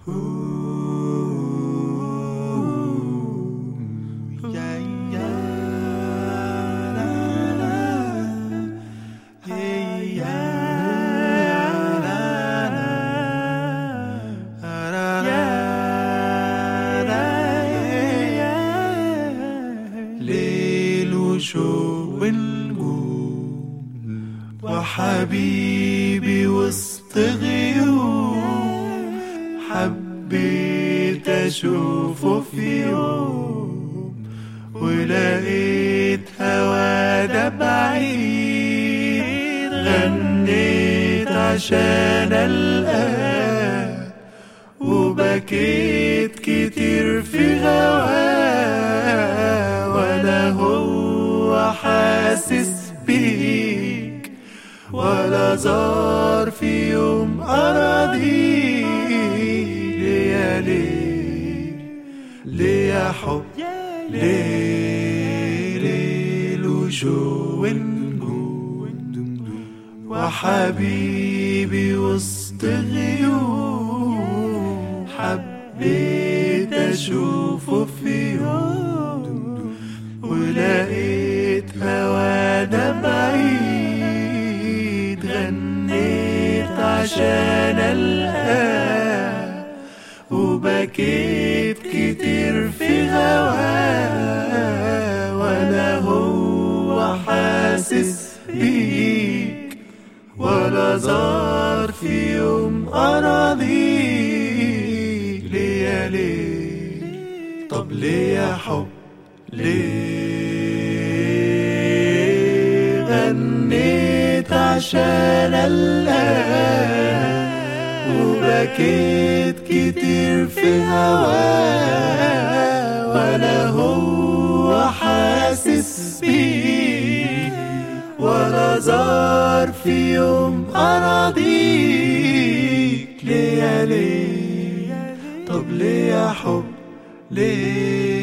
ليل وشوق ونجوم وحبيبي وسط غيوم حبيت اشوفه في يوم ولقيت هوا ده بعيد غنيت عشان القاه وبكيت كتير في هواه ولا هو حاسس بيك ولا زار في يوم أراضيك ليه ليه ليه يا حب ليه ليل وشو ونجوم وحبيبي وسط غيوم حبيت أشوفه في يوم ولقيت هوانا بعيد غنيت عشان ألقاه وبكيت كتير في هواه ولا هو حاسس بيك ولا زار في يوم أراضيك ليه يا ليه طب ليه يا حب ليه غنيت عشان الآن وبكيت كتير في هواه ولا هو حاسس بيك ولا زار في يوم أراضيك ليه يا ليه طب ليه يا حب ليه